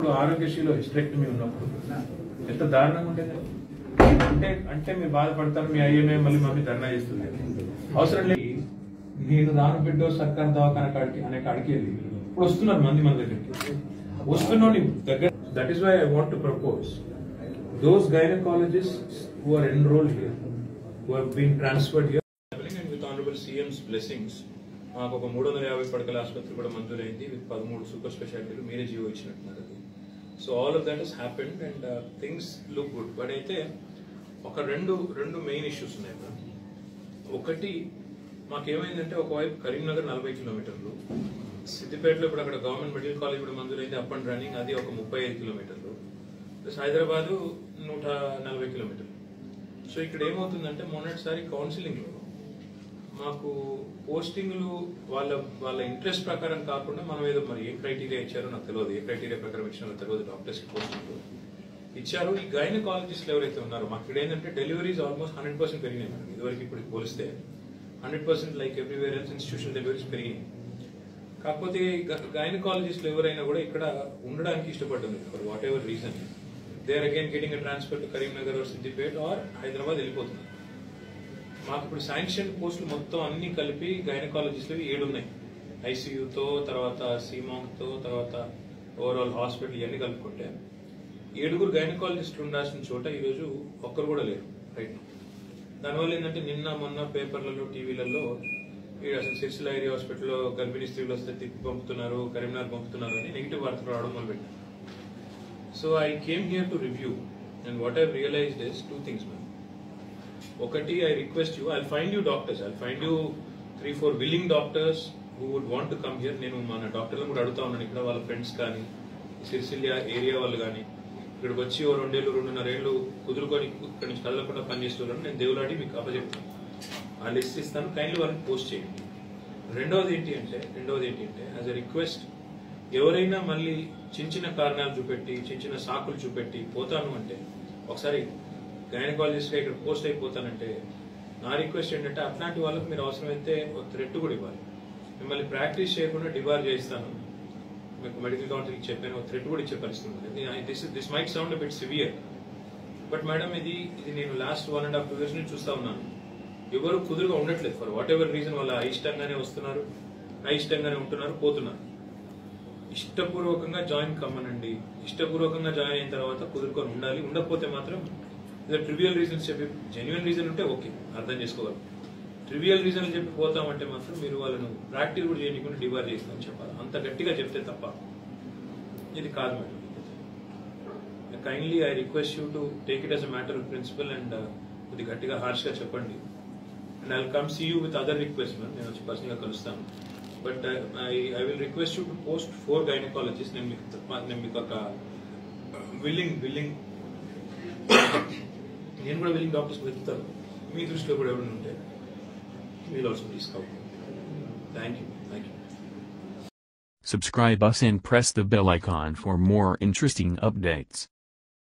అప్పుడు ఆరోగ్యశ్రీలో హిస్టరెక్టమీ ఉన్నప్పుడు ఎంత దారుణంగా ఉండేది అంటే అంటే మీరు బాధపడతారు మీ ఐఎంఏ మళ్ళీ మమ్మీ ధర్నా చేస్తుంది అవసరం లేదు నేను రాను బిడ్డో సర్కార్ దవాఖాన కాడికి అనే కాడికి వెళ్ళి ఇప్పుడు వస్తున్నారు మంది మన దగ్గరికి వస్తున్నోని దగ్గర that is why I want to propose those gynaecologist who are enrolled here who have been transferred here and with honourable CM's blessings మాకు ఒక మూడు వందల యాభై పడకల ఆసుపత్రి కూడా మంజూరైంది విత్ పదమూడు సూపర్ స్పెషాలిటీలు మీరే జీవో ఇచ్చినట్టున్నారు అది so all of that is happened and things look good but అయితే ఒక రెండు రెండు మెయిన్ ఇష్యూస్ ఉన్నాయి మేడం ఒకటి మాకేమైందంటే ఒకవైపు కరీంనగర్ నలభై కిలోమీటర్లు సిద్దిపేటలో ఇప్పుడు అక్కడ గవర్నమెంట్ మెడికల్ కాలేజ్ కూడా మంజూరైంది అప్ అండ్ రన్నింగ్ అది ఒక ముప్పై ఐదు కిలోమీటర్లు ప్లస్ హైదరాబాద్ నూట నలభై కిలోమీటర్లు సో ఇక్కడ ఏమవుతుందంటే మొన్నటిసారి కౌన్సిలింగ్ లో మాకు పోస్టింగ్లు వాళ్ళ వాళ్ళ ఇంట్రెస్ట్ ప్రకారం కాకుండా మనం ఏదో మరి ఏ క్రైటీరియా ఇచ్చారో నాకు తెలియదు ఏ క్రైటీరియా ప్రకారం ఇచ్చినారో తెలియదు డాక్టర్స్ పోస్టింగ్ ఇచ్చారు ఈ గైనకాలజిస్ట్లు ఎవరైతే ఉన్నారో మాకు ఇక్కడ ఏంటంటే డెలివరీస్ ఆల్మోస్ట్ హండ్రెడ్ పర్సెంట్ పెరిగినాయి మేడం ఇదివరకు ఇప్పుడు పోలిస్తే hundred percent like everywhere else institution deliveries పెరిగినాయి కాకపోతే గైనకాలజిస్టులు ఎవరైనా కూడా ఇక్కడ ఉండడానికి ఇష్టపడ్డారు for whatever reason they are again getting transfer to Karimnagar or Siddipet or Hyderabad వెళ్ళిపోతున్నారు మాకు ఇప్పుడు శాంక్షన్ పోస్టులు మొత్తం అన్ని కలిపి గైనకాలజిస్టులు ఏడు ఉన్నాయి ఐసీయూతో తర్వాత తో తర్వాత ఓవరాల్ హాస్పిటల్ ఇవన్నీ కలుపుకుంటే ఏడుగురు గైనకాలజిస్టులు ఉండాల్సిన చోట ఈరోజు ఒక్కరు కూడా లేరు రైట్ దానివల్ల ఏంటంటే నిన్న మొన్న పేపర్లలో టీవీలలో ఈ అసలు సిరిసిల్ల ఏరియా హాస్పిటల్లో గర్భిణీ స్త్రీలు వస్తే తిప్పి పంపుతున్నారు కరీంనగర్ పంపుతున్నారు అని నెగిటివ్ వార్తలు రావడం మొదలుపెట్టారు so I came here to review and what I realised is two things ma'am ఒకటి I request you I find you doctors I find you three four willing doctors who would want to come here నేను మన డాక్టర్లను కూడా అడుగుతా ఉన్నాను ఇక్కడ వాళ్ళ friends కానీ సిరిసిల్ల ఏరియా వాళ్ళు కానీ ఇక్కడికి వచ్చి ఓ రెండేళ్ళు రెండున్నర ఏళ్ళు కుదురుకొని ఇక్కడ నుంచి కదలకుండా పనిచేస్తున్నారు నేను దేవులాడి మీకు అప్పచెప్తాను ఆ లిస్ట్ ఇస్తాను కైండ్లీ వాళ్ళని పోస్ట్ చేయండి రెండవది ఏంటి అంటే రెండవది ఏంటి అంటే యాజ్ అ రిక్వెస్ట్ ఎవరైనా మళ్ళీ చిన్న చిన్న కారణాలు చూపెట్టి చిన్న చిన్న సాకులు చూపెట్టి పోతాను అంటే ఒకసారి గైనకాలజిస్ట్ గా ఇక్కడ పోస్ట్ అయిపోతానంటే నా రిక్వెస్ట్ ఏంటంటే అట్లాంటి వాళ్ళకి మీరు అవసరమైతే ఒక థ్రెట్ కూడా ఇవ్వాలి మిమ్మల్ని ప్రాక్టీస్ చేయకుండా డిబార్ చేస్తాను మీకు మెడికల్ కౌన్సిల్కి చెప్పాను ఒక థ్రెట్ కూడా ఇచ్చే పరిస్థితి ఉంది this this might sound bit severe but madam ఇది ఇది నేను last one and half two years నుంచి చూస్తా ఉన్నాను ఎవరు కుదురుగా ఉండట్లేదు ఫర్ వాట్ ఎవర్ రీజన్ వాళ్ళ అయిష్టంగానే వస్తున్నారు అయిష్టంగానే ఉంటున్నారు పోతున్నారు ఇష్టపూర్వకంగా జాయిన్ కమ్మనండి ఇష్టపూర్వకంగా జాయిన్ అయిన తర్వాత కుదురుకొని ఉండాలి ఉండకపోతే మాత్రం ఏదో ట్రివియల్ రీజన్స్ చెప్పి జెన్యున్ రీజన్ ఉంటే ఓకే అర్థం చేసుకోగలం ట్రివియల్ రీజన్ చెప్పి పోతామంటే మాత్రం మీరు వాళ్ళను ప్రాక్టీస్ కూడా చేయకుండా డిబార్ చేస్తామని చెప్పాలి అంత గట్టిగా చెప్తే తప్ప ఇది కాదు madam kindly I request you to take it as a matter of principle and ఇది గట్టిగా హార్ష్ గా చెప్పండి and I come see you with other request ma'am నేను వచ్చి పర్సనల్ గా కలుస్తాను but I I will request you to post four gynaecologist నేను మీకు నేను మీకు ఒక విల్లింగ్ విల్లింగ్ నేను కూడా విల్లింగ్ డాక్టర్స్ వెతుకుతాను మీ దృష్టిలో కూడా ఎవరైనా ఉంటే వీల్ ఆల్సో తీసుకోవాలి thank you thank you Subscribe us and press the bell icon for more interesting updates.